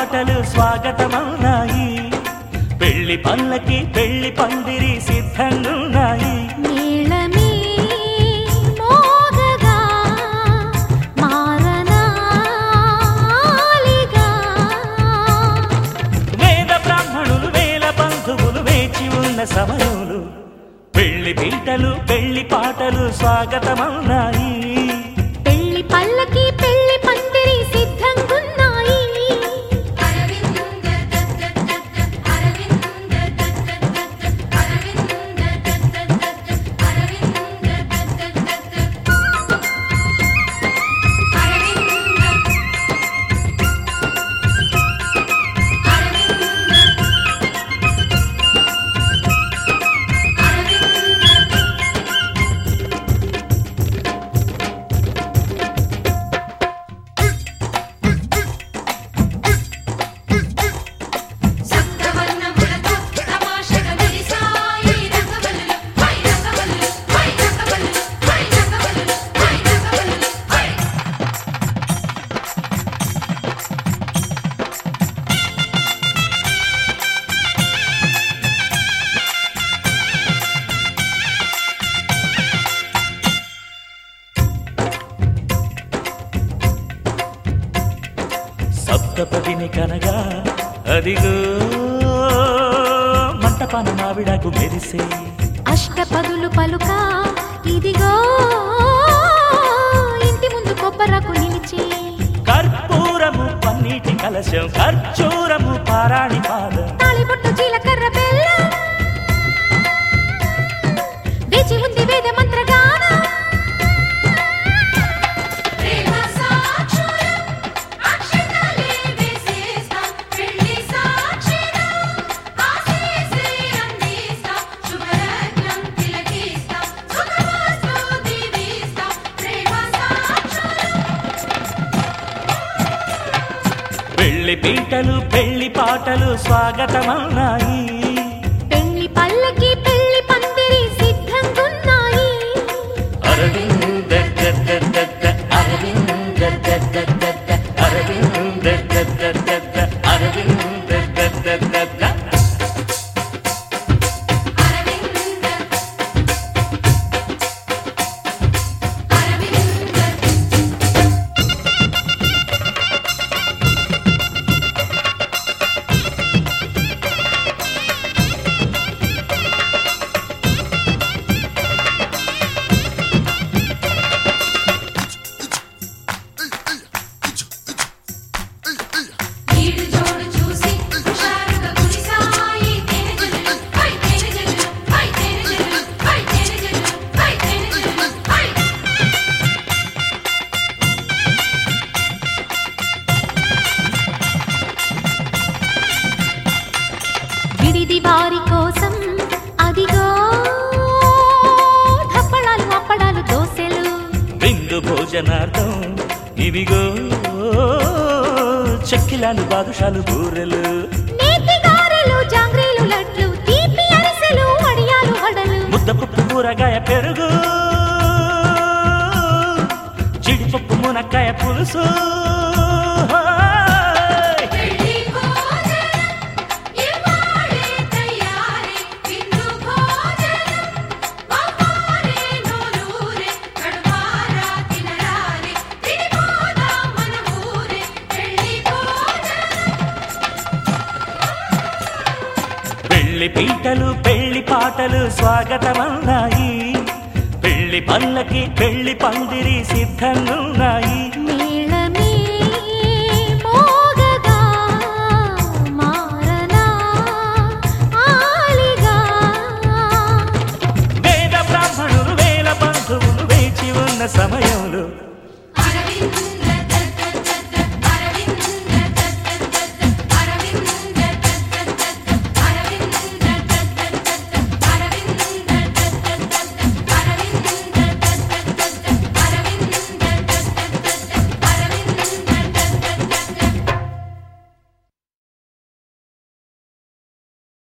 పాటలు స్వాగతమవునాయి పెళ్లి పల్లకి పెళ్లి పందిరి సిద్ధంగున్నాయి నీళమే మోగగా మారనాలిగా వేద బ్రాహ్మణులు వేల బంధువులు వేచి ఉన్న సమయంలో పెళ్లి పీటలు పెళ్లి పాటలు స్వాగతమవునాయి పెళ్లి పల్లకి పెళ్లి పందిరి సిద్ధంగున్నాయి సప్తవర్ణములతో తమాషగ విరిసాయి రంగవల్లులు హై రంగవల్లులు హై రంగవల్లులు హై రంగవల్లులు హై రంగవల్లులు హై సప్తపదిని కనగా అదిగో మంటపాన మావిడకు మెరిసే అష్టపదులు పలుక ఇదిగో ఇంటి ముందు కొబ్బరకు నిలిచి కర్పూరము పన్నీటి కలశం ఖర్చూరము పారాణి పాదం తాళిబొట్టు జీలకర్ర బెల్లం వేచి ఉంది వేద మంత్రగానం ప్రేమ సాక్షులు అక్షతలే వేసేస్తాం పెళ్లి సాక్షిగా ఆశీస్సే అందిస్తాం శుభలగ్నం తిలకిస్తాం సుఖమస్తు దీవిస్తాం ప్రేమ సాక్షులు పెళ్లి పీటలు పెళ్లి పాటలు స్వాగతమన్నాయి పెళ్లి పల్లకి పెళ్లి పందిరి సిద్ధంగున్నాయి అరవింద దద్దద్దద్ద, అరవింద దద్దద్దద్ద, అరవింద దద్దద్దద్ద, అరవింద దద్దద్దద్ద. అరవింద అరవింద ఈడు జోడు చూసి హుషారుగా కురిసాయి తేనెజల్లులు హై తేనెజల్లులు హై తేనెజల్లులు హై తేనెజల్లులు హై తేనెజల్లులు హై విడిది వారి కోసం అదిగో ధప్పడాలు అప్పడాలు దోశలు విందు భోజనార్థం ఇవిగో చెక్కిలాలు బాదుషాలు బూరెలు నేతి గారెలు జాంగ్రీలు లడ్లు తీపి అరిసెలు వడియాలు వడలు ముద్దపప్పు కూరగాయ పెరుగు జీడిపప్పు మునక్కాయ పులుసు పెళ్లి భోజనం ఇవాళే తయారీ విందు భోజనం బాబారే నోరూరే కడుపారా తినరారే తినిపోదాం మన ఊరే పెళ్లి భోజనం పెళ్లి పీటలు పెళ్లి పాటలు స్వాగతమన్నాయి పెళ్లి పల్లకి పెళ్లి పందిరి సిద్ధంగున్నాయి మేళమే మోగగా మారనా ఆలిగా వేద బ్రాహ్మణులు వేల బంధువులు వేచి ఉన్న సమయంలో అరవింద